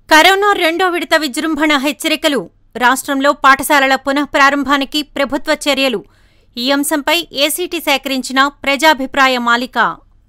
Corona రెండో విడత విజృంభణ హెచ్చరికలు రాష్ట్రంలో పాఠశాలల పునః ప్రారంభానికి ప్రభుత్వ చర్యలు ఈ అంశంపై ఏసీటీ సేకరించిన ప్రజాభిప్రాయ మాలిక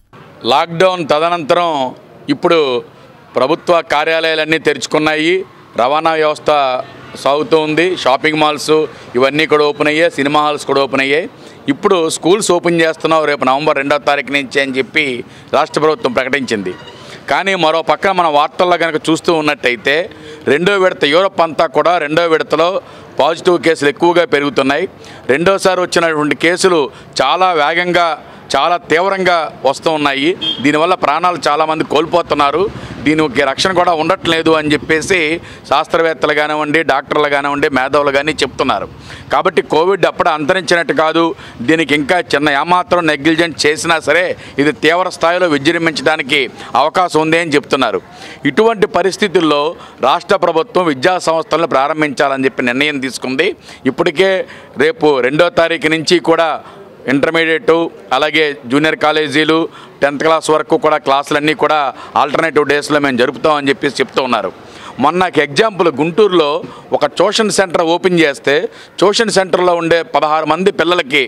లాక్డౌన్ తదనంతరం ఇప్పుడు ప్రభుత్వ కార్యాలయాలన్నీ తెరుచుకున్నాయి రవాణా వ్యవస్థ సాగుతూ ఉంది షాపింగ్ మాల్స్ ఇవన్నీ కూడా ఓపెన్ అయ్యాయి సినిమా హాల్స్ కూడా ఓపెన్ అయ్యాయి ఇప్పుడు స్కూల్స్ ఓపెన్ చేస్తున్నాం రేపు నవంబర్ రెండో తారీఖు నుంచి అని చెప్పి రాష్ట్ర ప్రభుత్వం ప్రకటించింది కానీ మరో పక్కన మన వార్తల్లో కనుక చూస్తూ ఉన్నట్టయితే రెండో విడత యూరప్ అంతా కూడా రెండో విడతలో పాజిటివ్ కేసులు ఎక్కువగా పెరుగుతున్నాయి రెండోసారి వచ్చినటువంటి కేసులు చాలా వేగంగా చాలా తీవ్రంగా వస్తూ ఉన్నాయి దీనివల్ల ప్రాణాలు చాలామంది కోల్పోతున్నారు దీనికి రక్షణ కూడా ఉండట్లేదు అని చెప్పేసి శాస్త్రవేత్తలు కానివ్వండి డాక్టర్లు కానివ్వండి మేధావులు కానీ చెప్తున్నారు కాబట్టి కోవిడ్ అప్పుడు అంతరించినట్టు కాదు దీనికి ఇంకా చిన్న ఏమాత్రం నెగ్లిజెంట్ చేసినా సరే ఇది తీవ్ర స్థాయిలో విజృంభించడానికి అవకాశం ఉంది అని చెప్తున్నారు ఇటువంటి పరిస్థితుల్లో రాష్ట్ర ప్రభుత్వం విద్యా సంస్థలను ప్రారంభించాలని చెప్పి నిర్ణయం తీసుకుంది ఇప్పటికే రేపు రెండో తారీఖు నుంచి కూడా ఇంటర్మీడియట్ అలాగే జూనియర్ కాలేజీలు టెన్త్ క్లాస్ వరకు కూడా క్లాసులన్నీ కూడా ఆల్టర్నేటివ్ డేస్లో మేము జరుపుతామని చెప్పేసి చెప్తూ ఉన్నారు మొన్నకి ఎగ్జాంపుల్ గుంటూరులో ఒక ట్యూషన్ సెంటర్ ఓపెన్ చేస్తే ట్యూషన్ సెంటర్లో ఉండే పదహారు మంది పిల్లలకి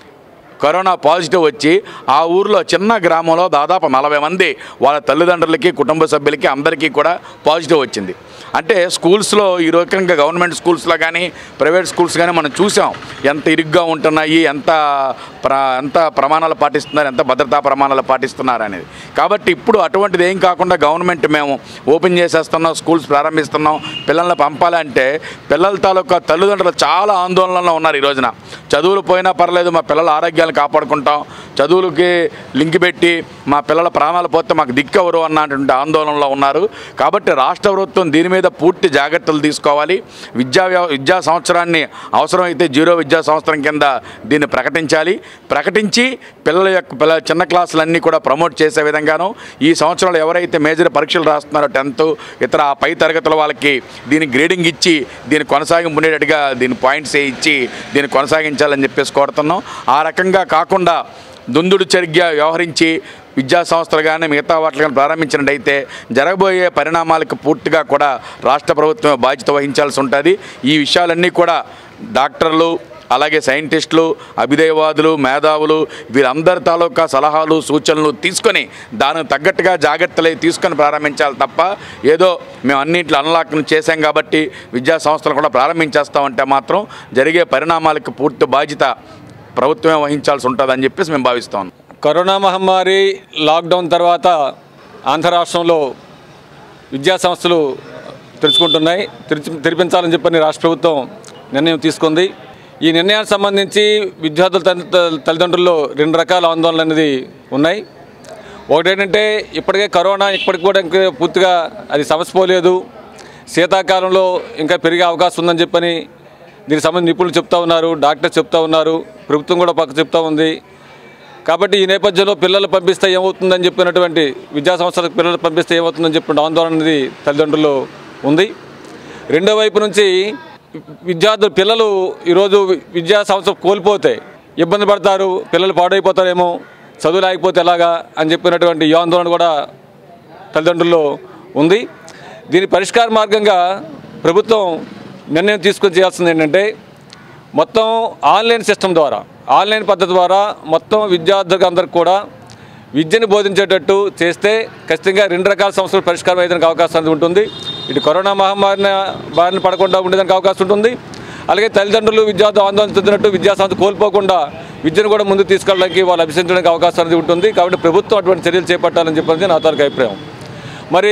కరోనా పాజిటివ్ వచ్చి ఆ ఊర్లో చిన్న గ్రామంలో దాదాపు నలభై మంది వాళ్ళ తల్లిదండ్రులకి కుటుంబ సభ్యులకి అందరికీ కూడా పాజిటివ్ వచ్చింది అంటే స్కూల్స్లో ఈ రకంగా గవర్నమెంట్ స్కూల్స్లో కానీ ప్రైవేట్ స్కూల్స్ కానీ మనం చూసాం ఎంత ఇరుగ్గా ఉంటున్నాయి ఎంత ప్ర ఎంత ప్రమాణాలు పాటిస్తున్నారు ఎంత భద్రతా ప్రమాణాలు పాటిస్తున్నారు అనేది కాబట్టి ఇప్పుడు అటువంటిది ఏం కాకుండా గవర్నమెంట్ మేము ఓపెన్ చేసేస్తున్నాం స్కూల్స్ ప్రారంభిస్తున్నాం పిల్లల్ని పంపాలంటే పిల్లల తాలూకా తల్లిదండ్రులు చాలా ఆందోళనలో ఉన్నారు ఈ రోజున చదువులు పోయినా పర్లేదు మా పిల్లల ఆరోగ్యాన్ని కాపాడుకుంటాం చదువులకి లింక్ పెట్టి మా పిల్లల ప్రాణాలు పోతే మాకు దిక్కెవరు అన్నటువంటి ఆందోళనలో ఉన్నారు కాబట్టి రాష్ట్ర ప్రభుత్వం దీని మీద పూర్తి జాగ్రత్తలు తీసుకోవాలి విద్యా వ్యవ విద్యా సంవత్సరాన్ని అవసరమైతే జీరో విద్యా సంవత్సరం కింద దీన్ని ప్రకటించాలి ప్రకటించి పిల్లల యొక్క పిల్లల చిన్న క్లాసులన్నీ కూడా ప్రమోట్ చేసే విధంగాను ఈ సంవత్సరంలో ఎవరైతే మేజర్ పరీక్షలు రాస్తున్నారో టెన్త్ ఇతర ఆ పై తరగతుల వాళ్ళకి దీని గ్రేడింగ్ ఇచ్చి దీన్ని కొనసాగింపు ఉండేటట్టుగా దీని పాయింట్స్ ఇచ్చి దీన్ని కొనసాగించాలని చెప్పేసి కోరుతున్నాం ఆ రకంగా కాకుండా దుందుడు చర్య వ్యవహరించి విద్యా సంస్థలు కానీ మిగతా వాటిని కానీ ప్రారంభించినట్టయితే జరగబోయే పరిణామాలకు పూర్తిగా కూడా రాష్ట్ర ప్రభుత్వం బాధ్యత వహించాల్సి ఉంటుంది ఈ విషయాలన్నీ కూడా డాక్టర్లు అలాగే సైంటిస్టులు అభిదయవాదులు మేధావులు వీరందరి తాలూకా సలహాలు సూచనలు తీసుకొని దానికి తగ్గట్టుగా జాగ్రత్తలు అవి తీసుకొని ప్రారంభించాలి తప్ప ఏదో మేము అన్నింటిలో అన్లాక్ను చేశాం కాబట్టి విద్యా సంస్థలు కూడా ప్రారంభించేస్తామంటే మాత్రం జరిగే పరిణామాలకు పూర్తి బాధ్యత ప్రభుత్వమే వహించాల్సి ఉంటుందని చెప్పేసి మేము భావిస్తాం కరోనా మహమ్మారి లాక్డౌన్ తర్వాత ఆంధ్ర రాష్ట్రంలో విద్యా సంస్థలు తెరుచుకుంటున్నాయి తెరిచి తెరిపించాలని చెప్పని రాష్ట్ర ప్రభుత్వం నిర్ణయం తీసుకుంది ఈ నిర్ణయానికి సంబంధించి విద్యార్థుల తల్లి- తల్లిదండ్రుల్లో రెండు రకాల ఆందోళనలు అనేది ఉన్నాయి ఒకటేంటంటే ఇప్పటికే కరోనా ఇప్పటికి కూడా ఇంకా పూర్తిగా అది సమసిపోలేదు శీతాకాలంలో ఇంకా పెరిగే అవకాశం ఉందని చెప్పని దీనికి సంబంధించి నిపుణులు చెప్తా ఉన్నారు డాక్టర్స్ చెప్తా ఉన్నారు ప్రభుత్వం కూడా పక్క చెప్తా ఉంది కాబట్టి ఈ నేపథ్యంలో పిల్లలు పంపిస్తే ఏమవుతుందని చెప్పినటువంటి విద్యా సంస్థలకు పిల్లలు పంపిస్తే ఏమవుతుందని చెప్పిన ఆందోళన అనేది తల్లిదండ్రులు ఉంది రెండో వైపు నుంచి విద్యార్థులు పిల్లలు ఈరోజు విద్యా సంస్థ కోల్పోతే ఇబ్బంది పడతారు పిల్లలు పాడైపోతారేమో చదువు లేకపోతే ఎలాగా అని చెప్పినటువంటి ఈ ఆందోళన కూడా తల్లిదండ్రుల్లో ఉంది దీని పరిష్కార మార్గంగా ప్రభుత్వం నిర్ణయం తీసుకొని చేయాల్సింది ఏంటంటే మొత్తం ఆన్లైన్ సిస్టమ్ ద్వారా ఆన్లైన్ పద్ధతి ద్వారా మొత్తం విద్యార్థులకు అందరికి కూడా విద్యను బోధించేటట్టు చేస్తే ఖచ్చితంగా రెండు రకాల సమస్యలు పరిష్కారం అయ్యేదానికి అవకాశం అనేది ఉంటుంది ఇటు కరోనా మహమ్మారిన బారిన పడకుండా ఉండేదానికి అవకాశం ఉంటుంది అలాగే తల్లిదండ్రులు విద్యార్థులు ఆందోళన చెందినట్టు విద్యాసంస్థ కోల్పోకుండా విద్యను కూడా ముందుకు తీసుకెళ్ళడానికి వాళ్ళు అభిషించడానికి అవకాశం అనేది ఉంటుంది కాబట్టి ప్రభుత్వం అటువంటి చర్యలు చేపట్టాలని చెప్పేది నా తాలూకు అభిప్రాయం మరి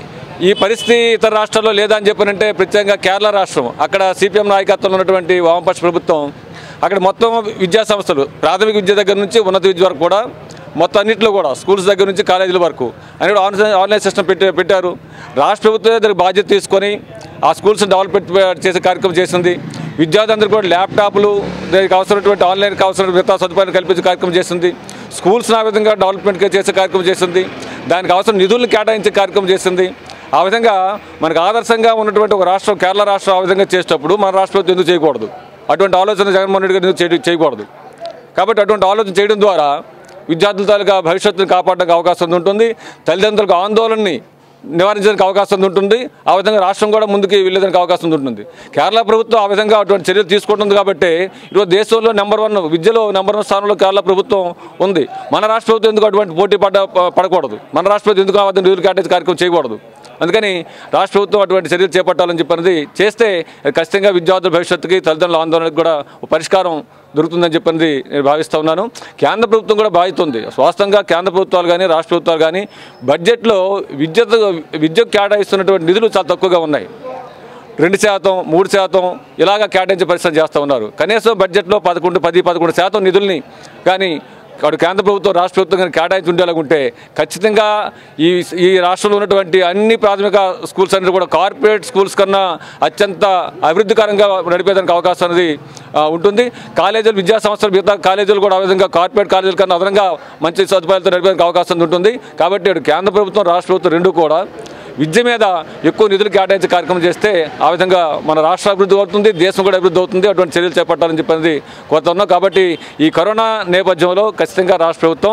ఈ పరిస్థితి ఇతర రాష్ట్రాల్లో లేదా అని చెప్పనంటే ప్రత్యేకంగా కేరళ రాష్ట్రం అక్కడ సిపిఎం నాయకత్వంలో ఉన్నటువంటి వామపక్ష ప్రభుత్వం అక్కడ మొత్తం విద్యా సంస్థలు ప్రాథమిక విద్య దగ్గర నుంచి ఉన్నత విద్య వరకు కూడా మొత్తం అన్నింటిలో కూడా స్కూల్స్ దగ్గర నుంచి కాలేజీల వరకు అని కూడా ఆన్లైన్ ఆన్లైన్ సిస్టమ్ పెట్టి పెట్టారు రాష్ట్ర ప్రభుత్వమే దానికి బాధ్యత తీసుకొని ఆ స్కూల్స్ డెవలప్మెంట్ చేసే కార్యక్రమం చేసింది విద్యార్థులందరూ కూడా ల్యాప్టాప్లు దానికి అవసరమైనటువంటి ఆన్లైన్కి అవసరమైన మిగతా సదుపాయాలు కల్పించే కార్యక్రమం చేసింది స్కూల్స్ ఆ విధంగా డెవలప్మెంట్ చేసే కార్యక్రమం చేసింది దానికి అవసరం నిధులను కేటాయించే కార్యక్రమం చేసింది ఆ విధంగా మనకు ఆదర్శంగా ఉన్నటువంటి ఒక రాష్ట్రం కేరళ రాష్ట్రం ఆ విధంగా చేసేటప్పుడు మన రాష్ట్ర ప్రభుత్వం ఎందుకు చేయకూడదు అటువంటి ఆలోచన జగన్మోహన్ రెడ్డి గారు ఎందుకు చేయడం- చేయకూడదు కాబట్టి అటువంటి ఆలోచన చేయడం ద్వారా విద్యార్థుల తాలూకా భవిష్యత్తును కాపాడడానికి అవకాశం ఉంటుంది తల్లిదండ్రులకు ఆందోళనని నివారించడానికి అవకాశం ఉంటుంది ఆ విధంగా రాష్ట్రం కూడా ముందుకు వెళ్ళేదానికి అవకాశం ఉంటుంది కేరళ ప్రభుత్వం ఆ విధంగా అటువంటి చర్యలు తీసుకుంటుంది కాబట్టి ఈరోజు దేశంలో నెంబర్ వన్ విద్యలో నెంబర్ వన్ స్థానంలో కేరళ ప్రభుత్వం ఉంది మన రాష్ట్ర ప్రభుత్వం ఎందుకు అటువంటి పోటీ పడ పడకూడదు మన రాష్ట్ర ప్రభుత్వం ఎందుకు ఆ విధంగా నిధులు కేటాయించే కార్యక్రమం చేయకూడదు అందుకని రాష్ట్ర ప్రభుత్వం అటువంటి చర్యలు చేపట్టాలని చెప్పినది చేస్తే ఖచ్చితంగా విద్యార్థుల భవిష్యత్తుకి తల్లిదండ్రుల ఆందోళనకు కూడా ఒక పరిష్కారం దొరుకుతుందని చెప్పినది నేను భావిస్తూ ఉన్నాను కేంద్ర ప్రభుత్వం కూడా బాధితుంది వాస్తవంగా కేంద్ర ప్రభుత్వాలు కానీ రాష్ట్ర ప్రభుత్వాలు కానీ బడ్జెట్లో విద్య విద్యకు కేటాయిస్తున్నటువంటి నిధులు చాలా తక్కువగా ఉన్నాయి రెండు శాతం మూడు శాతం ఇలాగ కేటాయించే పరిస్థితి చేస్తూ ఉన్నారు కనీసం బడ్జెట్లో పదకొండు పది పదకొండు శాతం నిధుల్ని కానీ అటు కేంద్ర ప్రభుత్వం రాష్ట్ర ప్రభుత్వం కానీ కేటాయించి ఉండేలాగా ఉంటే ఖచ్చితంగా ఈ ఈ రాష్ట్రంలో ఉన్నటువంటి అన్ని ప్రాథమిక స్కూల్స్ అన్ని కూడా కార్పొరేట్ స్కూల్స్ కన్నా అత్యంత అభివృద్ధికరంగా నడిపేదానికి అవకాశం అనేది ఆ, ఉంటుంది కాలేజీలు విద్యా సంస్థలు మిగతా కాలేజీలు కూడా ఆ విధంగా కార్పొరేట్ కాలేజీల కన్నా అదనంగా మంచి సదుపాయాలతో నడిపేదానికి అవకాశం ఉంటుంది కాబట్టి ఇటు కేంద్ర ప్రభుత్వం రాష్ట్ర ప్రభుత్వం రెండు కూడా విద్య మీద ఎక్కువ నిధులు కేటాయించే కార్యక్రమం చేస్తే ఆ విధంగా మన రాష్ట్ర అభివృద్ధి అవుతుంది దేశం కూడా అభివృద్ధి అవుతుంది అటువంటి చర్యలు చేపట్టాలని చెప్పినది కోరుతా ఉన్నాం కాబట్టి ఈ కరోనా నేపథ్యంలో ఖచ్చితంగా రాష్ట్ర ప్రభుత్వం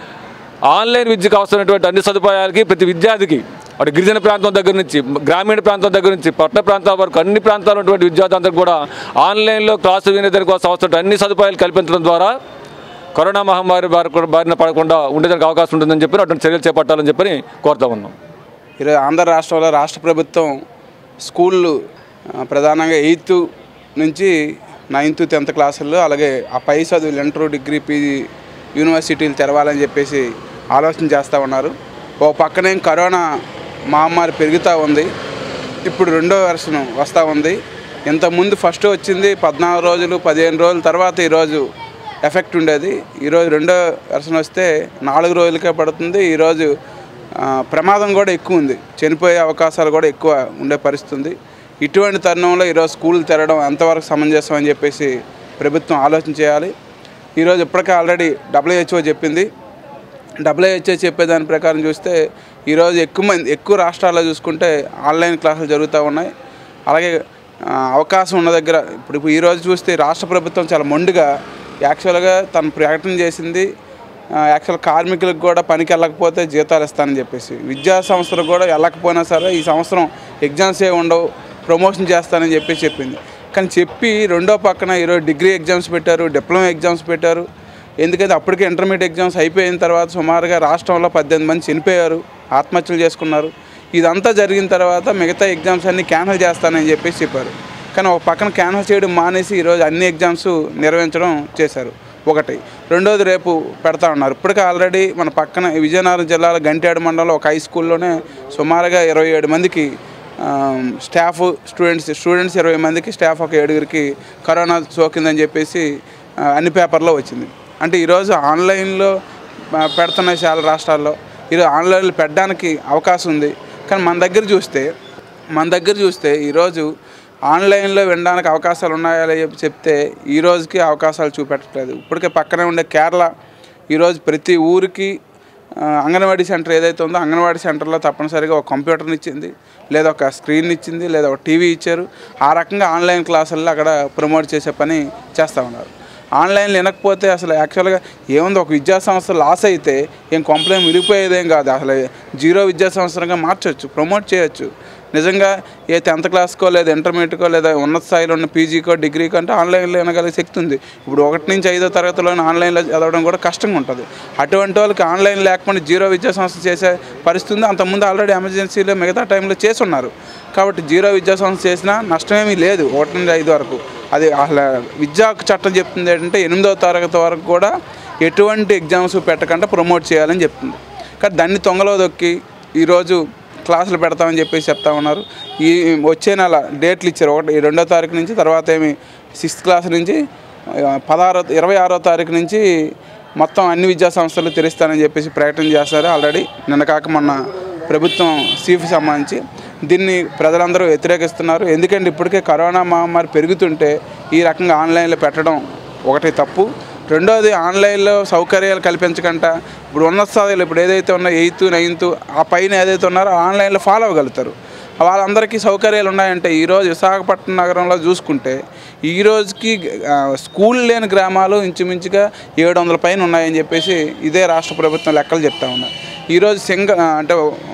ఆన్లైన్ విద్యకు అవసరమైనటువంటి అన్ని సదుపాయాలకి ప్రతి విద్యార్థికి అటు గిరిజన ప్రాంతం దగ్గర నుంచి గ్రామీణ ప్రాంతం దగ్గర నుంచి పట్టణ ప్రాంతాల వరకు అన్ని ప్రాంతాల్లో ఉన్నటువంటి విద్యార్థులందరికీ కూడా ఆన్లైన్లో క్లాసు వినేదానికి కోసం అవసరం అన్ని సదుపాయాలు కల్పించడం ద్వారా కరోనా మహమ్మారి బారి బారిన పడకుండా ఉండేదానికి అవకాశం ఉంటుందని చెప్పి అటువంటి చర్యలు చేపట్టాలని చెప్పి కోరుతా ఉన్నాం ఈరోజు ఆంధ్ర రాష్ట్రంలో రాష్ట్ర ప్రభుత్వం స్కూళ్ళు ఆ, ప్రధానంగా ఎయిత్ నుంచి నైన్త్ టెన్త్ క్లాసుల్లో అలాగే ఆ పై చదువులు ఇంటర్ డిగ్రీ పీజీ యూనివర్సిటీలు తెరవాలని చెప్పేసి ఆలోచన చేస్తూ ఉన్నారు ఓ పక్కనేం కరోనా మహమ్మారి పెరుగుతూ ఉంది ఇప్పుడు రెండో వెర్షన్ వస్తూ ఉంది ఇంతకుముందు ఫస్ట్ వచ్చింది పద్నాలుగు రోజులు పదిహేను రోజుల తర్వాత ఈరోజు ఎఫెక్ట్ ఉండేది ఈరోజు రెండో వెర్షన్ వస్తే నాలుగు రోజులకే పడుతుంది ఈరోజు ఆ, ప్రమాదం కూడా ఎక్కువ ఉంది చనిపోయే అవకాశాలు కూడా ఎక్కువ ఉండే పరిస్థితి ఉంది ఇటువంటి తరుణంలో ఈరోజు స్కూల్ తెరవడం ఎంతవరకు సమంజసం అని చెప్పేసి ప్రభుత్వం ఆలోచన చేయాలి ఈరోజు ఇప్పటికే ఆల్రెడీ డబ్ల్యూహెచ్ఓ చెప్పింది డబ్ల్యూహెచ్ఓ చెప్పే దాని ప్రకారం చూస్తే ఈరోజు ఎక్కువ మంది ఎక్కువ రాష్ట్రాల్లో చూసుకుంటే ఆన్లైన్ క్లాసులు జరుగుతూ ఉన్నాయి అలాగే ఆ, అవకాశం ఉన్న దగ్గర ఇప్పుడు ఇప్పుడు ఈరోజు చూస్తే రాష్ట్ర ప్రభుత్వం చాలా మొండిగా యాక్చువల్గా తను ప్రకటన చేసింది ఆ, యాక్చువల్ కార్మికులకు కూడా పనికి వెళ్ళకపోతే జీతాలు ఇస్తానని చెప్పేసి విద్యా సంస్థలకు కూడా వెళ్ళకపోయినా సరే ఈ సంవత్సరం ఎగ్జామ్స్ ఏ ఉండవు ప్రమోషన్ చేస్తానని చెప్పేసి చెప్పింది కానీ చెప్పి రెండో పక్కన ఈరోజు డిగ్రీ ఎగ్జామ్స్ పెట్టారు డిప్లొమా ఎగ్జామ్స్ పెట్టారు ఎందుకంటే అప్పటికే ఇంటర్మీడియట్ ఎగ్జామ్స్ అయిపోయిన తర్వాత సుమారుగా రాష్ట్రంలో పద్దెనిమిది మంది చనిపోయారు ఆత్మహత్యలు చేసుకున్నారు ఇదంతా జరిగిన తర్వాత మిగతా ఎగ్జామ్స్ అన్ని క్యాన్సిల్ చేస్తానని చెప్పేసి చెప్పారు కానీ ఒక పక్కన క్యాన్సిల్ చేయడం మానేసి ఈరోజు అన్ని ఎగ్జామ్స్ నిర్వహించడం చేశారు ఒకటి రెండోది రేపు పెడతా ఉన్నారు ఇప్పటికే ఆల్రెడీ మన పక్కన విజయనగరం జిల్లాలో గంట్యాడు మండలంలో ఒక హై స్కూల్లోనే సుమారుగా ఇరవై ఏడు మందికి ఆ, స్టాఫ్ స్టూడెంట్స్ స్టూడెంట్స్ ఇరవై మందికి స్టాఫ్ ఒక ఏడుగురికి కరోనా సోకిందని చెప్పేసి ఆ, అన్ని పేపర్లో వచ్చింది అంటే ఈరోజు ఆన్లైన్లో ఆ, పెడుతున్నాయి చాలా రాష్ట్రాల్లో ఈరోజు ఆన్లైన్లో పెట్టడానికి అవకాశం ఉంది కానీ మన దగ్గర చూస్తే మన దగ్గర చూస్తే ఈరోజు ఆన్లైన్లో వినడానికి అవకాశాలు ఉన్నాయా లేదో చెప్పి చెప్తే ఈ రోజుకి అవకాశాలు చూపెట్టట్లేదు ఇప్పటికే పక్కనే ఉండే కేరళ ఈరోజు ప్రతి ఊరికి ఆ, అంగన్వాడీ సెంటర్ ఏదైతే ఉందో అంగన్వాడీ సెంటర్లో తప్పనిసరిగా ఒక కంప్యూటర్ని ఇచ్చింది లేదా ఒక స్క్రీన్ ఇచ్చింది లేదా ఒక టీవీ ఇచ్చారు ఆ రకంగా ఆన్లైన్ క్లాసుల్లో అక్కడ ప్రమోట్ చేసే పని చేస్తూ ఉన్నారు ఆన్లైన్లో వినకపోతే అసలు యాక్చువల్గా ఏముంది ఒక విద్యా సంస్థ లాస్ అయితే ఏం కంప్లైంట్ విరిగిపోయేదేం కాదు అసలు జీరో విద్యా సంవత్సరంగా మార్చొచ్చు ప్రమోట్ చేయొచ్చు నిజంగా ఏ టెన్త్ క్లాస్కో లేదా ఇంటర్మీడియట్కో లేదా ఉన్నత స్థాయిలో ఉన్న పీజీకో డిగ్రీకో అంటే ఆన్లైన్లో వినగలిగే శక్తి ఉంది ఇప్పుడు ఒకటి నుంచి ఐదో తరగతిలోనే ఆన్లైన్లో చదవడం కూడా కష్టంగా ఉంటుంది అటువంటి వాళ్ళకి ఆన్లైన్ లేకపోతే జీరో విద్యా సంస్థ చేసే పరిస్థితి ఉంది అంతకుముందు ఆల్రెడీ ఎమర్జెన్సీలో మిగతా టైంలో చేసి ఉన్నారు కాబట్టి జీరో విద్యా సంస్థ చేసినా నష్టమేమీ లేదు ఒకటి నుండి ఐదు వరకు అది అసలు విద్యా హక్కు చట్టం చెప్తుంది ఏంటంటే ఎనిమిదవ తరగతి వరకు కూడా ఎటువంటి ఎగ్జామ్స్ పెట్టకుండా ప్రమోట్ చేయాలని చెప్తుంది కానీ దాన్ని తొంగలో దొక్కి ఈరోజు క్లాసులు పెడతామని చెప్పేసి చెప్తా ఉన్నారు ఈ వచ్చే నెల డేట్లు ఇచ్చారు ఒకటి ఈ రెండో తారీఖు నుంచి తర్వాత ఏమి సిక్స్త్ క్లాస్ నుంచి ఆ, పదహారో ఇరవై ఆరో తారీఖు నుంచి మొత్తం అన్ని విద్యా సంస్థలు తెరుస్తానని చెప్పేసి ప్రకటన చేస్తారు ఆల్రెడీ నిన్న కాక మొన్న ప్రభుత్వం సీఫ్ సంబంధించి దీన్ని ప్రజలందరూ వ్యతిరేకిస్తున్నారు ఎందుకంటే ఇప్పటికే కరోనా మహమ్మారి పెరుగుతుంటే ఈ రకంగా ఆన్లైన్లో పెట్టడం ఒకటి తప్పు రెండోది ఆన్లైన్లో సౌకర్యాలు కల్పించకుండా ఇప్పుడు ఉన్న స్థాయిలో ఇప్పుడు ఏదైతే ఉన్నా ఎయిత్ నైన్త్ ఆ పైన ఏదైతే ఉన్నారో ఆన్లైన్లో ఫాలో అవ్వగలుగుతారు వాళ్ళందరికీ సౌకర్యాలు ఉన్నాయంటే ఈరోజు విశాఖపట్నం నగరంలో చూసుకుంటే ఈ రోజుకి ఆ, స్కూల్ లేని గ్రామాలు ఇంచుమించుగా ఏడు వందల పైన ఉన్నాయని చెప్పేసి ఇదే రాష్ట్ర ప్రభుత్వం లెక్కలు చెప్తా ఉన్నారు ఈరోజు సింగ ఆ, అంటే ఆ,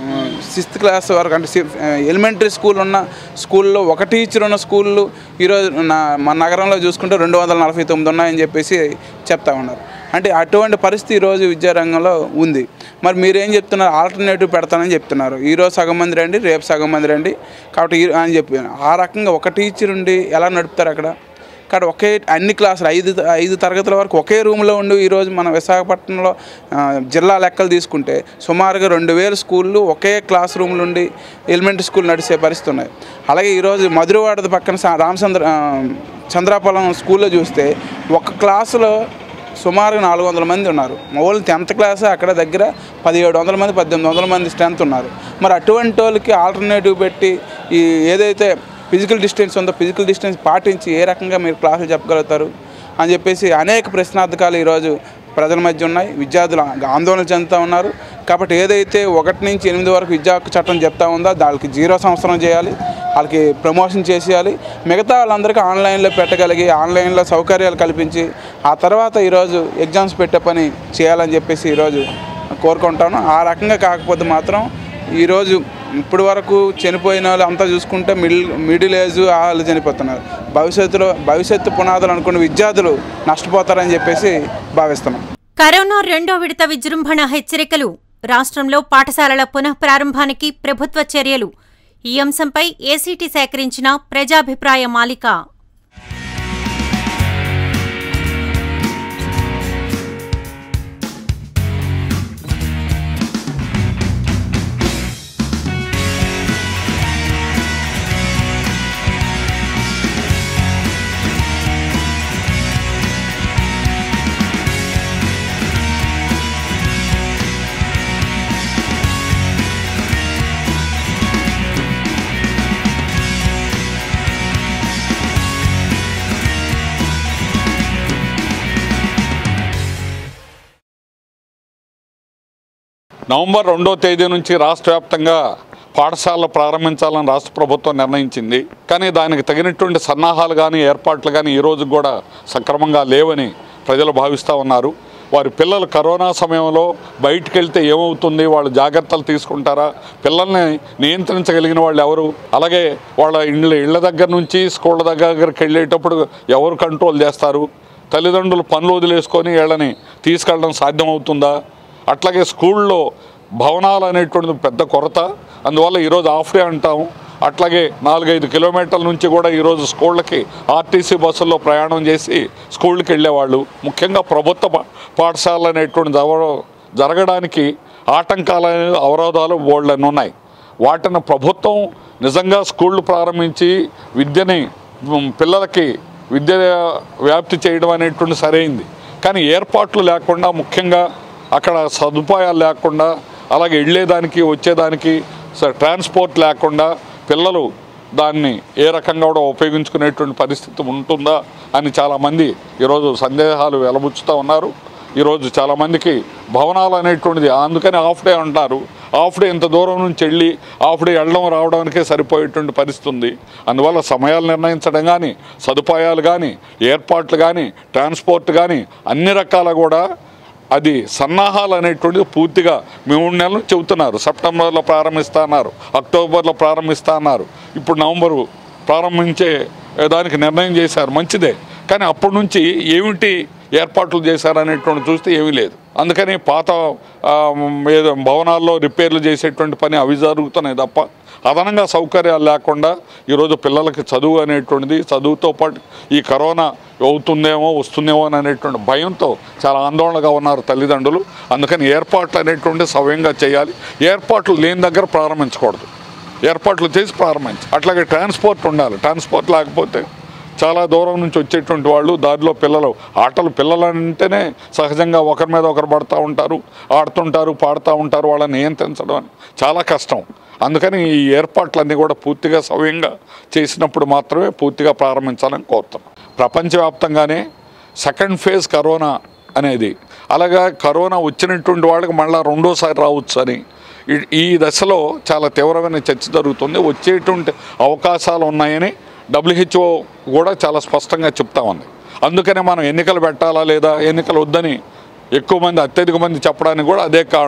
సిక్స్త్ క్లాస్ వరకు అంటే ఎలిమెంటరీ స్కూల్ ఉన్న స్కూల్లో ఒక టీచర్ ఉన్న స్కూళ్ళు ఈరోజు నా మన నగరంలో చూసుకుంటే రెండు వందల నలభై తొమ్మిది ఉన్నాయని చెప్పేసి చెప్తా ఉన్నారు అంటే అటువంటి పరిస్థితి ఈరోజు విద్యారంగంలో ఉంది మరి మీరేం చెప్తున్నారు ఆల్టర్నేటివ్ పెడతానని చెప్తున్నారు ఈరోజు సగం మంది రండి రేపు సగం మంది రండి కాబట్టి ఈ- అని చెప్పి ఆ రకంగా ఒక టీచర్ ఉండి ఎలా నడుపుతారు అక్కడ కాబట్టి ఒకే అన్ని క్లాసులు ఐదు ఐదు తరగతుల వరకు ఒకే రూమ్లో ఉండి ఈరోజు మన విశాఖపట్నంలో ఆ, జిల్లా లెక్కలు తీసుకుంటే సుమారుగా రెండు వేల స్కూళ్ళు ఒకే క్లాస్ రూమ్లు ఉండి ఎలిమెంటరీ స్కూల్ నడిచే పరిస్థితి ఉన్నాయి అలాగే ఈరోజు మధురవాడది పక్కన సా- రామచంద్ర ఆ, చంద్రాపురం స్కూల్లో చూస్తే ఒక క్లాసులో సుమారు నాలుగు వందల మంది ఉన్నారు ఓన్లీ టెన్త్ క్లాస్ అక్కడ దగ్గర పదిహేడు వందల మంది పద్దెనిమిది వందల మంది స్ట్రెంత్ ఉన్నారు మరి అటువంటి వాళ్ళకి ఆల్టర్నేటివ్ పెట్టి ఈ ఏదైతే ఫిజికల్ డిస్టెన్స్ ఉందో ఫిజికల్ డిస్టెన్స్ పాటించి ఏ రకంగా మీరు క్లాసులు చెప్పగలుగుతారు అని చెప్పేసి అనేక ప్రశ్నార్థకాలు ఈరోజు ప్రజల మధ్య ఉన్నాయి విద్యార్థులు ఆందోళన చెందుతూ ఉన్నారు కాబట్టి ఏదైతే ఒకటి నుంచి ఎనిమిది వరకు విద్యా హక్కు చట్టం చెప్తా ఉందో దానికి జీరో సంవత్సరం చేయాలి వాళ్ళకి ప్రమోషన్ చేసేయాలి మిగతా వాళ్ళందరికీ ఆన్లైన్లో పెట్టగలిగి ఆన్లైన్లో సౌకర్యాలు కల్పించి ఆ తర్వాత ఈరోజు ఎగ్జామ్స్ పెట్టే పని చేయాలని చెప్పేసి ఈరోజు కోరుకుంటాను ఆ రకంగా కాకపోతే మాత్రం ఈరోజు ఇప్పటి వరకు చనిపోయిన వాళ్ళు అంతా చూసుకుంటే మిడిల్ మిడిల్ ఏజ్ వాళ్ళు చనిపోతున్నారు భవిష్యత్తులో భవిష్యత్తు పునాదులు అనుకున్న విద్యార్థులు నష్టపోతారని చెప్పేసి భావిస్తున్నాం కరోనా రెండో విడత విజృంభణ హెచ్చరికలు రాష్ట్రంలో పాఠశాలల పునః ప్రారంభానికి ప్రభుత్వ చర్యలు ఈ అంశంపై ఏసీటీ సేకరించిన ప్రజాభిప్రాయ మాలిక నవంబర్ రెండో తేదీ నుంచి రాష్ట్ర వ్యాప్తంగా పాఠశాలలు ప్రారంభించాలని రాష్ట్ర ప్రభుత్వం నిర్ణయించింది కానీ దానికి తగినటువంటి సన్నాహాలు కానీ ఏర్పాట్లు కానీ ఈ రోజు కూడా సక్రమంగా లేవని ప్రజలు భావిస్తూ ఉన్నారు వారి పిల్లలు కరోనా సమయంలో బయటికి వెళ్తే ఏమవుతుంది వాళ్ళు జాగ్రత్తలు తీసుకుంటారా పిల్లల్ని నియంత్రించగలిగిన వాళ్ళు ఎవరు అలాగే వాళ్ళ ఇళ్ళ ఇళ్ళ దగ్గర నుంచి స్కూళ్ళ దగ్గరికి వెళ్ళేటప్పుడు ఎవరు కంట్రోల్ చేస్తారు తల్లిదండ్రులు పనులు వదిలేసుకొని వీళ్ళని తీసుకెళ్ళడం సాధ్యమవుతుందా అట్లాగే స్కూల్లో భవనాలు అనేటువంటిది పెద్ద కొరత అందువల్ల ఈరోజు హాఫ్ డే అంటాం అట్లాగే నాలుగైదు కిలోమీటర్ల నుంచి కూడా ఈరోజు స్కూళ్ళకి ఆర్టీసీ బస్సుల్లో ప్రయాణం చేసి స్కూళ్ళకి వెళ్ళేవాళ్ళు ముఖ్యంగా ప్రభుత్వ పా- పాఠశాలలు అనేటువంటిది జవ- జరగడానికి ఆటంకాలు అవరోధాలు బోల్డన్ని ఉన్నాయి వాటిని ప్రభుత్వం నిజంగా స్కూళ్ళు ప్రారంభించి విద్యని ఉమ్, పిల్లలకి విద్య వ్యాప్తి చేయడం అనేటువంటి సరైంది కానీ ఏర్పాట్లు లేకుండా ముఖ్యంగా అక్కడ సదుపాయాలు లేకుండా అలాగే వెళ్ళేదానికి వచ్చేదానికి స- ట్రాన్స్పోర్ట్ లేకుండా పిల్లలు దాన్ని ఏ రకంగా కూడా ఉపయోగించుకునేటువంటి పరిస్థితి ఉంటుందా అని చాలామంది ఈరోజు సందేహాలు వెలబుచ్చుతూ ఉన్నారు ఈరోజు చాలామందికి భవనాలు అనేటువంటిది అందుకని హాఫ్ డే అంటారు హాఫ్ డే ఇంత దూరం నుంచి వెళ్ళి హాఫ్ డే వెళ్ళడం రావడానికే సరిపోయేటువంటి పరిస్థితి ఉంది అందువల్ల సమయాలు నిర్ణయించడం కానీ సదుపాయాలు కానీ ఏర్పాట్లు కానీ ట్రాన్స్పోర్ట్ కానీ అన్ని రకాల కూడా అది సన్నాహాలు అనేటువంటిది పూర్తిగా మూడు నెలలు చెబుతున్నారు సెప్టెంబర్లో ప్రారంభిస్తా అన్నారు అక్టోబర్లో ప్రారంభిస్తా అన్నారు ఇప్పుడు నవంబరు ప్రారంభించే దానికి నిర్ణయం చేశారు మంచిదే కానీ అప్పటి నుంచి ఏమిటి ఏర్పాట్లు చేశారనేటువంటి చూస్తే ఏమీ లేదు అందుకని పాత ఆ, ఏదో భవనాల్లో రిపేర్లు చేసేటువంటి పని అవి జరుగుతున్నాయి తప్ప అదనంగా సౌకర్యాలు లేకుండా ఈరోజు పిల్లలకి చదువు అనేటువంటిది చదువుతో పాటు ఈ కరోనా అవుతుందేమో వస్తుందేమో అని అనేటువంటి భయంతో చాలా ఆందోళనగా ఉన్నారు తల్లిదండ్రులు అందుకని ఏర్పాట్లు అనేటువంటి సవ్యంగా చేయాలి ఏర్పాట్లు లేని దగ్గర ప్రారంభించకూడదు ఏర్పాట్లు చేసి ప్రారంభించి అట్లాగే ట్రాన్స్పోర్ట్ ఉండాలి ట్రాన్స్పోర్ట్ లేకపోతే చాలా దూరం నుంచి వచ్చేటువంటి వాళ్ళు దారిలో పిల్లలు ఆటలు పిల్లలు అంటేనే సహజంగా ఒకరి మీద ఒకరు పడుతూ ఉంటారు ఆడుతుంటారు పాడుతూ ఉంటారు వాళ్ళని నియంత్రించడం అని చాలా కష్టం అందుకని ఈ ఏర్పాట్లన్నీ కూడా పూర్తిగా సవ్యంగా చేసినప్పుడు మాత్రమే పూర్తిగా ప్రారంభించాలని కోరుతున్నాం ప్రపంచవ్యాప్తంగానే సెకండ్ ఫేజ్ కరోనా అనేది అలాగా కరోనా వచ్చినటువంటి వాళ్ళకి మళ్ళీ రెండోసారి రావచ్చు అని ఈ- ఈ దశలో చాలా తీవ్రమైన చర్చ జరుగుతుంది వచ్చేటువంటి అవకాశాలు ఉన్నాయని డబ్ల్యూహెచ్ఓ కూడా చాలా స్పష్టంగా చెప్తా ఉంది అందుకనే మనం ఎన్నికలు పెట్టాలా లేదా ఎన్నికలు వద్దని ఎక్కువ మంది అత్యధిక మంది చెప్పడానికి కూడా అదే కారణం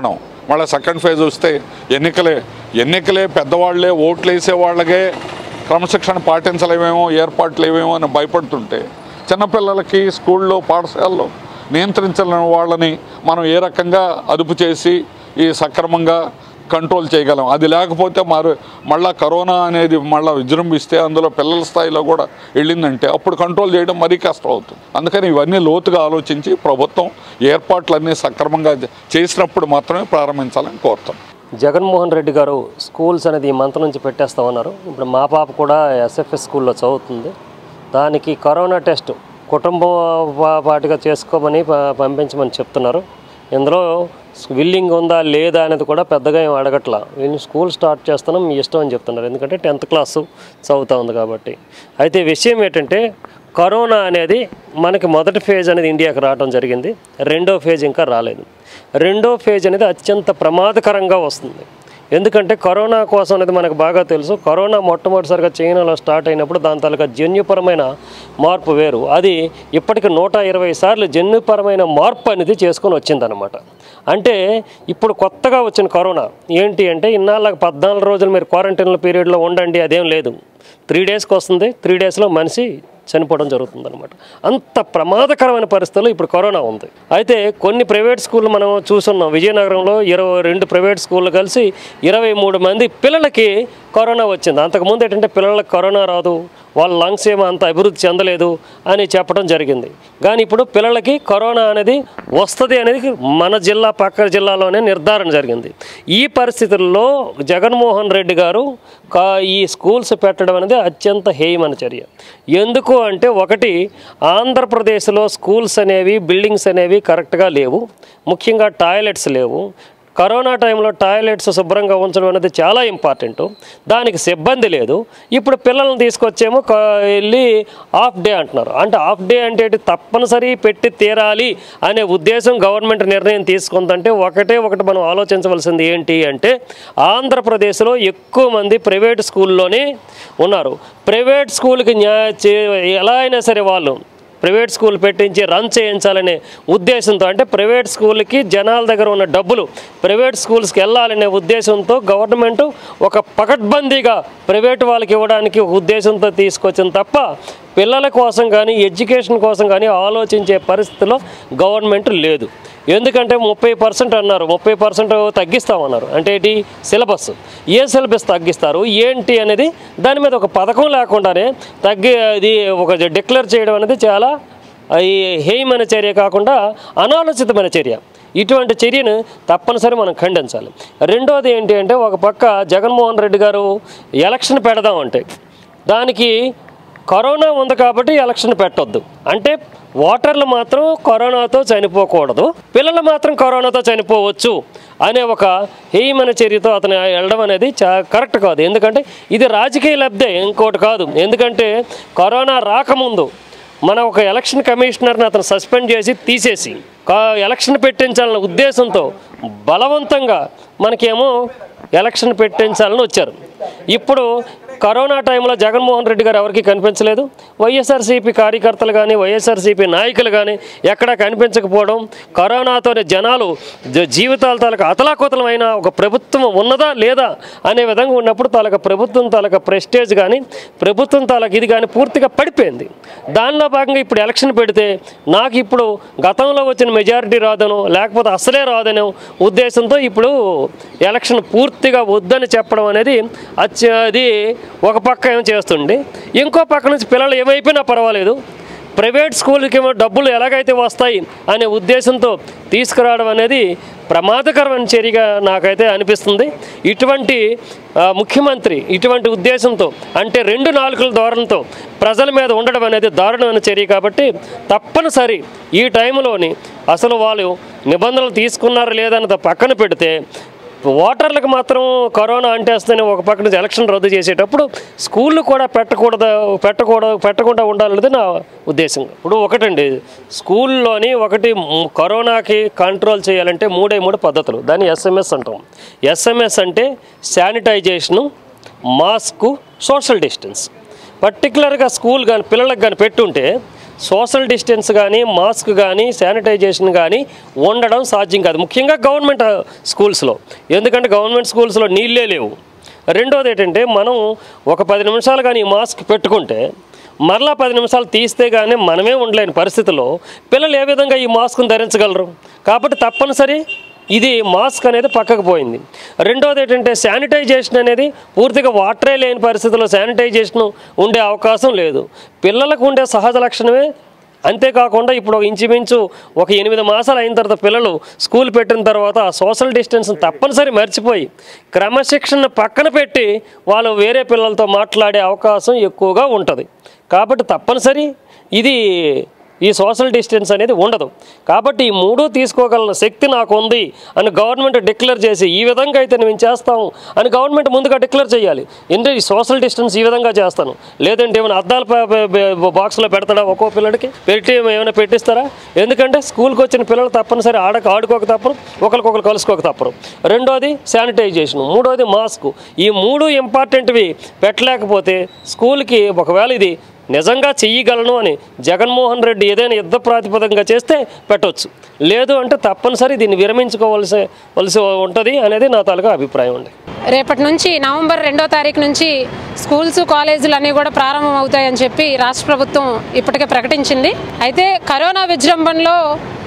మళ్ళీ సెకండ్ ఫేజ్ వస్తే ఎన్నికలే ఎన్నికలే పెద్దవాళ్ళే ఓట్లు వేసే వాళ్ళకే క్రమశిక్షణ పాటించలేమేమో ఏర్పాట్లు ఏమేమో అని భయపడుతుంటే చిన్నపిల్లలకి స్కూల్లో పాఠశాలలో నియంత్రించలేని వాళ్ళని మనం ఏ రకంగా అదుపు చేసి ఈ సక్రమంగా కంట్రోల్ చేయగలం అది లేకపోతే మరి మళ్ళా కరోనా అనేది మళ్ళీ విజృంభిస్తే అందులో పిల్లల స్థాయిలో కూడా వెళ్ళిందంటే అప్పుడు కంట్రోల్ చేయడం మరీ కష్టం అవుతుంది అందుకని ఇవన్నీ లోతుగా ఆలోచించి ప్రభుత్వం ఏర్పాట్లన్నీ సక్రమంగా చేసినప్పుడు మాత్రమే ప్రారంభించాలని కోరుతాం జగన్మోహన్ రెడ్డి గారు స్కూల్స్ అనేది ఈ మంత్ నుంచి పెట్టేస్తామన్నారు ఇప్పుడు మా పాప కూడా ఎస్ఎఫ్ఎస్ స్కూల్లో చదువుతుంది దానికి కరోనా టెస్ట్ కుటుంబం పా- పాటుగా చేసుకోమని ప- పంపించమని చెప్తున్నారు ఇందులో విల్లింగ్ ఉందా లేదా అనేది కూడా పెద్దగా ఏం అడగట్లా వీళ్ళు స్కూల్ స్టార్ట్ చేస్తున్నాం మీ ఇష్టం అని చెప్తున్నారు ఎందుకంటే టెన్త్ క్లాసు చదువుతా ఉంది కాబట్టి అయితే విషయం ఏంటంటే కరోనా అనేది మనకి మొదటి ఫేజ్ అనేది ఇండియాకి రావడం జరిగింది రెండో ఫేజ్ ఇంకా రాలేదు రెండో ఫేజ్ అనేది అత్యంత ప్రమాదకరంగా వస్తుంది ఎందుకంటే కరోనా కోసం అనేది మనకు బాగా తెలుసు కరోనా మొట్టమొదటిసారిగా చైనాలో స్టార్ట్ అయినప్పుడు దాని తాలూకా జన్యుపరమైన మార్పు వేరు అది ఇప్పటికి నూట ఇరవై సార్లు జన్యుపరమైన మార్పు అనేది చేసుకొని వచ్చిందనమాట అంటే ఇప్పుడు కొత్తగా వచ్చిన కరోనా ఏంటి అంటే ఇన్నాళ్ళకి పద్నాలుగు రోజులు మీరు క్వారంటైన్ పీరియడ్లో ఉండండి అదేం లేదు త్రీ డేస్కి వస్తుంది త్రీ డేస్లో మనిషి చనిపోవడం జరుగుతుంది అనమాట అంత ప్రమాదకరమైన పరిస్థితుల్లో ఇప్పుడు కరోనా ఉంది అయితే కొన్ని ప్రైవేట్ స్కూళ్ళు మనం చూస్తున్నాం విజయనగరంలో ఇరవై రెండు ప్రైవేట్ స్కూళ్ళు కలిసి ఇరవై మూడు మంది పిల్లలకి కరోనా వచ్చింది అంతకుముందు ఏంటంటే పిల్లలకు కరోనా రాదు వాళ్ళ లంగ్స్ ఏమో అంత అభివృద్ధి చెందలేదు అని చెప్పడం జరిగింది కానీ ఇప్పుడు పిల్లలకి కరోనా అనేది వస్తుంది అనేది మన జిల్లా పక్క జిల్లాలోనే నిర్ధారణ జరిగింది ఈ పరిస్థితుల్లో జగన్మోహన్ రెడ్డి గారు కా- ఈ స్కూల్స్ పెట్టడం అనేది అత్యంత హేయమైన చర్య ఎందుకు అంటే ఒకటి ఆంధ్రప్రదేశ్లో స్కూల్స్ అనేవి బిల్డింగ్స్ అనేవి కరెక్ట్గా లేవు ముఖ్యంగా టాయిలెట్స్ లేవు కరోనా టైంలో టాయిలెట్స్ శుభ్రంగా ఉంచడం అనేది చాలా ఇంపార్టెంట్ దానికి సిబ్బంది లేదు ఇప్పుడు పిల్లల్ని తీసుకొచ్చేమో క- వెళ్ళి హాఫ్ డే అంటున్నారు అంటే హాఫ్ డే అంటే ఏంటి? తప్పనిసరి పెట్టి తీరాలి అనే ఉద్దేశం గవర్నమెంట్ నిర్ణయం తీసుకుందంటే ఒకటే ఒకటి మనం ఆలోచించవలసింది ఏంటి అంటే ఆంధ్రప్రదేశ్లో ఎక్కువ మంది ప్రైవేట్ స్కూల్లోనే ఉన్నారు ప్రైవేట్ స్కూల్కి న్యా చే- ఎలా అయినా సరే వాళ్ళు ప్రైవేట్ స్కూల్ పెట్టించి రన్ చేయించాలనే ఉద్దేశంతో అంటే ప్రైవేట్ స్కూల్కి జనాల దగ్గర ఉన్న డబ్బులు ప్రైవేట్ స్కూల్స్కి వెళ్ళాలనే ఉద్దేశంతో గవర్నమెంట్ ఒక పకడ్బందీగా ప్రైవేట్ వాళ్ళకి ఇవ్వడానికి ఒక ఉద్దేశంతో తీసుకొచ్చింది తప్ప పిల్లల కోసం కానీ ఎడ్యుకేషన్ కోసం కానీ ఆలోచించే పరిస్థితిలో గవర్నమెంట్ లేదు ఎందుకంటే ముప్పై పర్సెంట్ అన్నారు ముప్పై పర్సెంట్ తగ్గిస్తామన్నారు అంటే ఏంటి సిలబస్ ఏ సిలబస్ తగ్గిస్తారు ఏంటి అనేది దాని మీద ఒక పథకం లేకుండానే తగ్గి అది ఒక డిక్లేర్ చేయడం అనేది చాలా ఈ హేయమైన చర్య కాకుండా అనాలోచితమైన చర్య ఇటువంటి చర్యను తప్పనిసరి మనం ఖండించాలి రెండోది ఏంటి అంటే ఒక పక్క జగన్మోహన్ రెడ్డి గారు ఎలక్షన్ పెడదామంటే దానికి కరోనా ఉంది కాబట్టి ఎలక్షన్ పెట్టొద్దు అంటే ఓటర్లు మాత్రం కరోనాతో చనిపోకూడదు పిల్లలు మాత్రం కరోనాతో చనిపోవచ్చు అనే ఒక హేయమైన చర్యతో అతను వెళ్ళడం అనేది చా కరెక్ట్ కాదు ఎందుకంటే ఇది రాజకీయ లబ్ధే ఇంకోటి కాదు ఎందుకంటే కరోనా రాకముందు మన ఒక ఎలక్షన్ కమిషనర్ని అతను సస్పెండ్ చేసి తీసేసి కా- ఎలక్షన్ పెట్టించాలన్న ఉద్దేశంతో బలవంతంగా మనకేమో ఎలక్షన్ పెట్టించాలని వచ్చారు ఇప్పుడు కరోనా టైంలో జగన్మోహన్ రెడ్డి గారు ఎవరికి కనిపించలేదు వైఎస్ఆర్సీపీ కార్యకర్తలు కానీ వైఎస్ఆర్సీపీ నాయకులు కానీ ఎక్కడా కనిపించకపోవడం కరోనాతోనే జనాలు జ- జీవితాల తాలూకా అతలాకుతలమైన ఒక ప్రభుత్వం ఉన్నదా లేదా అనే విధంగా ఉన్నప్పుడు తాలూకా ప్రభుత్వం తాలూకా ప్రెస్టేజ్ కానీ ప్రభుత్వం తాలూకా ఇది కానీ పూర్తిగా పడిపోయింది దానిలో భాగంగా ఇప్పుడు ఎలక్షన్ పెడితే నాకు ఇప్పుడు గతంలో వచ్చిన మెజారిటీ రాదనో లేకపోతే అసలే రాదనో ఉద్దేశంతో ఇప్పుడు ఎలక్షన్ పూర్తిగా వద్దని చెప్పడం అనేది అత్య అది ఒక పక్క ఏమో చేస్తుండే ఇంకో పక్క నుంచి పిల్లలు ఏమైపోయినా పర్వాలేదు ప్రైవేట్ స్కూల్కి ఏమో డబ్బులు ఎలాగైతే వస్తాయి అనే ఉద్దేశంతో తీసుకురావడం అనేది ప్రమాదకరమైన చర్యగా నాకైతే అనిపిస్తుంది ఇటువంటి ఆ, ముఖ్యమంత్రి ఇటువంటి ఉద్దేశంతో అంటే రెండు నాలుగుల ధోరణితో ప్రజల మీద ఉండడం అనేది దారుణమైన చర్య కాబట్టి తప్పనిసరి ఈ టైంలోని అసలు వాళ్ళు నిబంధనలు తీసుకున్నారా లేదన్నది పక్కన పెడితే ఓటర్లకు మాత్రం కరోనా అంటేస్తేనే ఒక పక్క నుంచి ఎలక్షన్ రద్దు చేసేటప్పుడు స్కూళ్ళు కూడా పెట్టకూడదు పెట్టకూడదు పెట్టకుండా ఉండాలనేది నా ఉద్దేశం ఇప్పుడు ఒకటండి స్కూల్లోని ఒకటి మ్, కరోనాకి కంట్రోల్ చేయాలంటే మూడే మూడు పద్ధతులు దాన్ని ఎస్ఎంఎస్ అంటాం ఎస్ఎంఎస్ అంటే శానిటైజేషను మాస్కు సోషల్ డిస్టెన్స్ పర్టికులర్గా స్కూల్ కానీ పిల్లలకు కానీ పెట్టుంటే సోషల్ డిస్టెన్స్ కానీ మాస్క్ కానీ శానిటైజేషన్ కానీ ఉండడం సాధ్యం కాదు ముఖ్యంగా గవర్నమెంట్ ఆ, స్కూల్స్లో ఎందుకంటే గవర్నమెంట్ స్కూల్స్లో నీళ్ళే లేవు రెండోది ఏంటంటే మనం ఒక పది నిమిషాలు కానీ ఈ మాస్క్ పెట్టుకుంటే మరలా పది నిమిషాలు తీస్తే కానీ మనమే ఉండలేని పరిస్థితిలో పిల్లలు ఏ విధంగా ఈ మాస్క్ను ధరించగలరు కాబట్టి తప్పనిసరి ఇది మాస్క్ అనేది పక్కకు పోయింది రెండోది ఏంటంటే శానిటైజేషన్ అనేది పూర్తిగా వాటరే లేని పరిస్థితుల్లో శానిటైజేషన్ ఉండే అవకాశం లేదు పిల్లలకు ఉండే సహజ లక్షణమే అంతేకాకుండా ఇప్పుడు ఒక ఇంచుమించు ఒక ఎనిమిది మాసాలు అయిన తర్వాత పిల్లలు స్కూల్ పెట్టిన తర్వాత ఆ సోషల్ డిస్టెన్స్ తప్పనిసరి మర్చిపోయి క్రమశిక్షణ పక్కన పెట్టి వాళ్ళు వేరే పిల్లలతో మాట్లాడే అవకాశం ఎక్కువగా ఉంటుంది కాబట్టి తప్పనిసరి ఇది ఈ సోషల్ డిస్టెన్స్ అనేది ఉండదు కాబట్టి ఈ మూడు తీసుకోగల శక్తి నాకు ఉంది అని గవర్నమెంట్ డిక్లేర్ చేసి ఈ విధంగా అయితే మేము చేస్తాం అని గవర్నమెంట్ ముందుగా డిక్లేర్ చేయాలి ఎందుకంటే ఈ సోషల్ డిస్టెన్స్ ఈ విధంగా చేస్తాను లేదంటే ఏమైనా అద్దాల ప- ప- ప- బాక్స్లో పెడతాడా ఒక్కో పిల్లడికి పెట్టి ఏమైనా పెట్టిస్తారా ఎందుకంటే స్కూల్కి వచ్చిన పిల్లలు తప్పనిసరి ఆడక ఆడుకోక తప్పరు ఒకరికొకరు కలుసుకోక తప్పరు రెండోది శానిటైజేషన్ మూడోది మాస్క్ ఈ మూడు ఇంపార్టెంట్వి పెట్టలేకపోతే స్కూల్కి ఒకవేళ ఇది నిజంగా చెయ్యగలను అని జగన్మోహన్ రెడ్డి ఏదైనా యుద్ధ ప్రాతిపదికగా చేస్తే పెట్టొచ్చు లేదు అంటే తప్పనిసరి దీన్ని విరమించుకోవలసి వలసి ఉంటుంది అనేది నా తాలూకా అభిప్రాయం అండి రేపటి నుంచి నవంబర్ రెండో తారీఖు నుంచి స్కూల్స్ కాలేజీలు అన్నీ కూడా ప్రారంభం అవుతాయని చెప్పి రాష్ట్ర ప్రభుత్వం ఇప్పటికే ప్రకటించింది అయితే కరోనా విజృంభణలో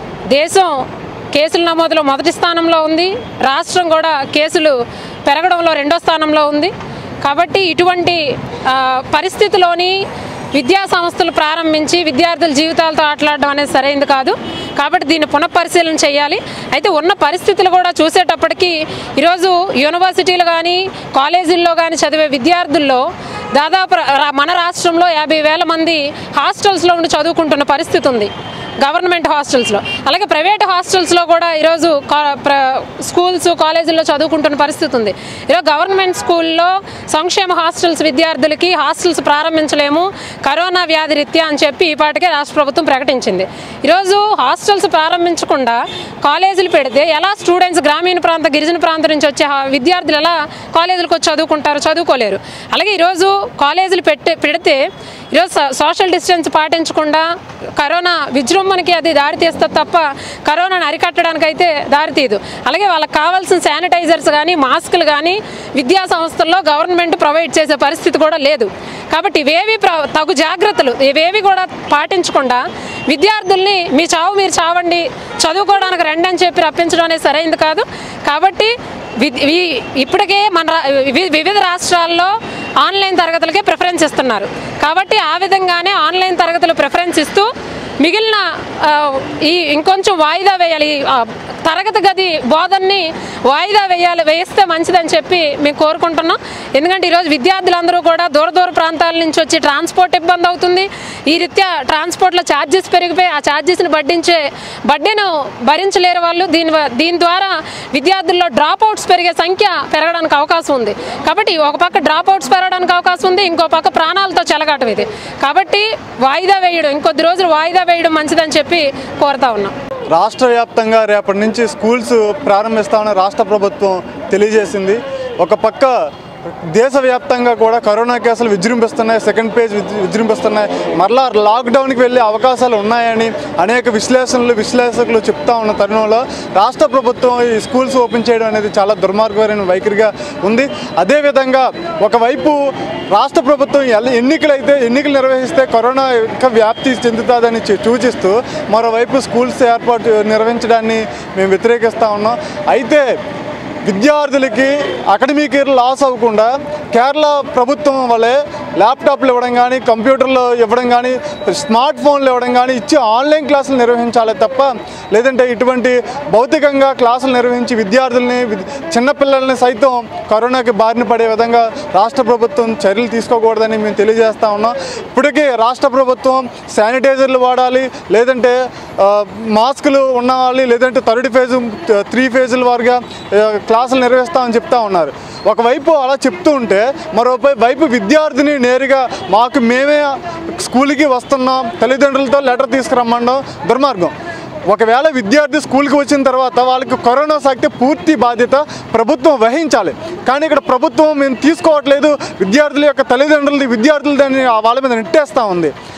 దేశం కేసుల నమోదులో మొదటి స్థానంలో ఉంది రాష్ట్రం కూడా కేసులు పెరగడంలో రెండో స్థానంలో ఉంది కాబట్టి ఇటువంటి ఆ, పరిస్థితిలోని విద్యా సంస్థలు ప్రారంభించి విద్యార్థుల జీవితాలతో ఆటలాడడం అనేది సరైంది కాదు కాబట్టి దీన్ని పునఃపరిశీలన చేయాలి అయితే ఉన్న పరిస్థితులు కూడా చూసేటప్పటికి ఈరోజు యూనివర్సిటీలు కానీ కాలేజీల్లో కానీ చదివే విద్యార్థుల్లో దాదాపు రా- మన రాష్ట్రంలో యాభై వేల మంది హాస్టల్స్లో ఉండి చదువుకుంటున్న పరిస్థితి ఉంది గవర్నమెంట్ హాస్టల్స్లో అలాగే ప్రైవేట్ హాస్టల్స్లో కూడా ఈరోజు కా- ప్ర- స్కూల్స్ కాలేజీల్లో చదువుకుంటున్న పరిస్థితి ఉంది ఈరోజు గవర్నమెంట్ స్కూల్లో సంక్షేమ హాస్టల్స్ విద్యార్థులకి హాస్టల్స్ ప్రారంభించలేము కరోనా వ్యాధి రీత్యా అని చెప్పి ఈ పాటికే రాష్ట్ర ప్రభుత్వం ప్రకటించింది ఈరోజు హాస్టల్స్ ప్రారంభించకుండా కాలేజీలు పెడితే ఎలా స్టూడెంట్స్ గ్రామీణ ప్రాంత గిరిజన ప్రాంతం నుంచి వచ్చే హా- విద్యార్థులు ఎలా కాలేజీలకు వచ్చి చదువుకుంటారు చదువుకోలేరు అలాగే ఈరోజు కాలేజీలు పెట్టి పెడితే ఈరోజు సో- సోషల్ డిస్టెన్స్ పాటించకుండా కరోనా విజృంభణకి అది దారితీస్తుంది తప్ప కరోనాను అరికట్టడానికి అయితే దారితీయదు అలాగే వాళ్ళకి కావాల్సిన శానిటైజర్స్ కానీ మాస్కులు కానీ విద్యా సంస్థల్లో గవర్నమెంట్ ప్రొవైడ్ చేసే పరిస్థితి కూడా లేదు కాబట్టి ఇవేవి ప్ర- తగు జాగ్రత్తలు ఇవేవి కూడా పాటించకుండా విద్యార్థుల్ని మీ చావు మీరు చావండి చదువుకోవడానికి రండి అని చెప్పి రప్పించడం అనేది సరైంది కాదు కాబట్టి వి- వి- ఇప్పటికే మన రా- వి- వివిధ రాష్ట్రాల్లో ఆన్లైన్ తరగతులకే ప్రిఫరెన్స్ ఇస్తున్నారు కాబట్టి ఆ విధంగానే ఆన్లైన్ తరగతులు ప్రిఫరెన్స్ ఇస్తూ మిగిలిన ఆ, ఈ ఇంకొంచెం వాయిదా వేయాలి ఈ, ఆ, తరగతి గది బోధనని వాయిదా వేయాలి వేస్తే మంచిదని చెప్పి మేము కోరుకుంటున్నాం ఎందుకంటే ఈరోజు విద్యార్థులందరూ కూడా దూర దూర ప్రాంతాల నుంచి వచ్చి ట్రాన్స్పోర్ట్ ఇబ్బంది అవుతుంది ఈ రీత్యా ట్రాన్స్పోర్ట్లో ఛార్జెస్ పెరిగిపోయి ఆ ఛార్జెస్ని బడ్డించే బడ్డీను భరించలేరు వాళ్ళు దీని వ- దీని ద్వారా విద్యార్థుల్లో డ్రాప్ అవుట్స్ పెరిగే సంఖ్య పెరగడానికి అవకాశం ఉంది కాబట్టి ఒక పక్క డ్రాప్ అవుట్స్ పెరగడానికి అవకాశం ఉంది ఇంకో పక్క ప్రాణాలతో చెలగాటం ఇది కాబట్టి వాయిదా వేయడం ఇంకొద్ది రోజులు వాయిదా వేయడం మంచిదని చెప్పి కోరుతా ఉన్నాం రాష్ట్ర వ్యాప్తంగా రేపటి నుంచి స్కూల్స్ ప్రారంభిస్తామని రాష్ట్ర ప్రభుత్వం తెలియజేసింది ఒక పక్క దేశవ్యాప్తంగా కూడా కరోనా కేసులు విజృంభిస్తున్నాయి సెకండ్ పేజ్ విజృ- విజృంభిస్తున్నాయి మరలా లాక్డౌన్కి వెళ్ళే అవకాశాలు ఉన్నాయని అనేక విశ్లేషణలు విశ్లేషకులు చెప్తా ఉన్న తరుణంలో రాష్ట్ర ప్రభుత్వం ఈ స్కూల్స్ ఓపెన్ చేయడం అనేది చాలా దుర్మార్గమైన వైఖరిగా ఉంది అదేవిధంగా ఒకవైపు రాష్ట్ర ప్రభుత్వం ఎల్ల- ఎన్నికలైతే ఎన్నికలు నిర్వహిస్తే కరోనా ఇంకా వ్యాప్తి చెందుతుందని చూ- సూచిస్తూ మరోవైపు స్కూల్స్ ఏర్పాటు నిర్వహించడాన్ని మేము వ్యతిరేకిస్తూ ఉన్నాం అయితే విద్యార్థులకి అకాడమిక్ ఇయర్ లాస్ అవ్వకుండా కేరళ ప్రభుత్వం వల్లే ల్యాప్టాప్లు ఇవ్వడం కానీ కంప్యూటర్లు ఇవ్వడం కానీ స్మార్ట్ ఫోన్లు ఇవ్వడం కానీ ఇచ్చి ఆన్లైన్ క్లాసులు నిర్వహించాలి తప్ప లేదంటే ఇటువంటి భౌతికంగా క్లాసులు నిర్వహించి విద్యార్థుల్ని విద్- చిన్నపిల్లల్ని సైతం కరోనాకి బారిన పడే విధంగా రాష్ట్ర ప్రభుత్వం చర్యలు తీసుకోకూడదని మేము తెలియజేస్తా ఉన్నాం ఇప్పటికీ రాష్ట్ర ప్రభుత్వం శానిటైజర్లు వాడాలి లేదంటే ఆ, మాస్కులు ఉండాలి లేదంటే థర్డ్ ఫేజ్ త్రీ ఫేజుల వారుగా ఆ, క్లాసులు నిర్వహిస్తామని చెప్తా ఉన్నారు ఒకవైపు అలా చెప్తూ ఉంటే మరోపై వైపు విద్యార్థిని నేరుగా మాకు మేమే స్కూల్కి వస్తున్నాం తల్లిదండ్రులతో లెటర్ తీసుకురమ్మడం దుర్మార్గం ఒకవేళ విద్యార్థి స్కూల్కి వచ్చిన తర్వాత వాళ్ళకి కరోనా సాగితే పూర్తి బాధ్యత ప్రభుత్వం వహించాలి కానీ ఇక్కడ ప్రభుత్వం మేము తీసుకోవట్లేదు విద్యార్థుల యొక్క తల్లిదండ్రులది విద్యార్థులదని వాళ్ళ మీద నెట్టేస్తూ ఉంది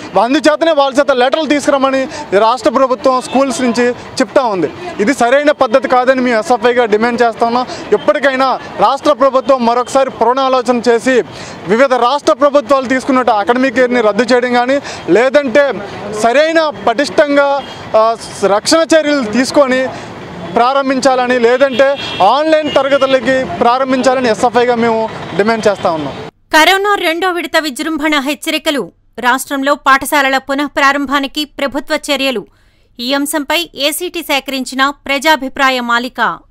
అందుచేతనే వాళ్ళ చేత లెటర్లు తీసుకురమ్మని రాష్ట్ర ప్రభుత్వం స్కూల్స్ నుంచి చెప్తా ఉంది ఇది సరైన పద్ధతి కాదని మేము ఎస్ఎఫ్ఐగా డిమాండ్ చేస్తున్నాం ఎప్పటికైనా రాష్ట్ర ప్రభుత్వం మరొకసారి పునరాలోచన చేసి వివిధ రాష్ట్ర ప్రభుత్వాలు తీసుకున్నట్టు అకాడమిక్ ఇయర్ని రద్దు చేయడం కానీ లేదంటే సరైన పటిష్టంగా ఆ, రక్షణ చర్యలు తీసుకొని ప్రారంభించాలని లేదంటే ఆన్లైన్ తరగతులకి ప్రారంభించాలని ఎస్ఎఫ్ఐగా మేము డిమాండ్ చేస్తూ ఉన్నాం కరోనా రెండో విడత విజృంభణ హెచ్చరికలు రాష్ట్రంలో పాఠశాలల పునః ప్రారంభానికి ప్రభుత్వ చర్యలు ఈ అంశంపై ఏసీటీ సేకరించిన ప్రజాభిప్రాయ మాలిక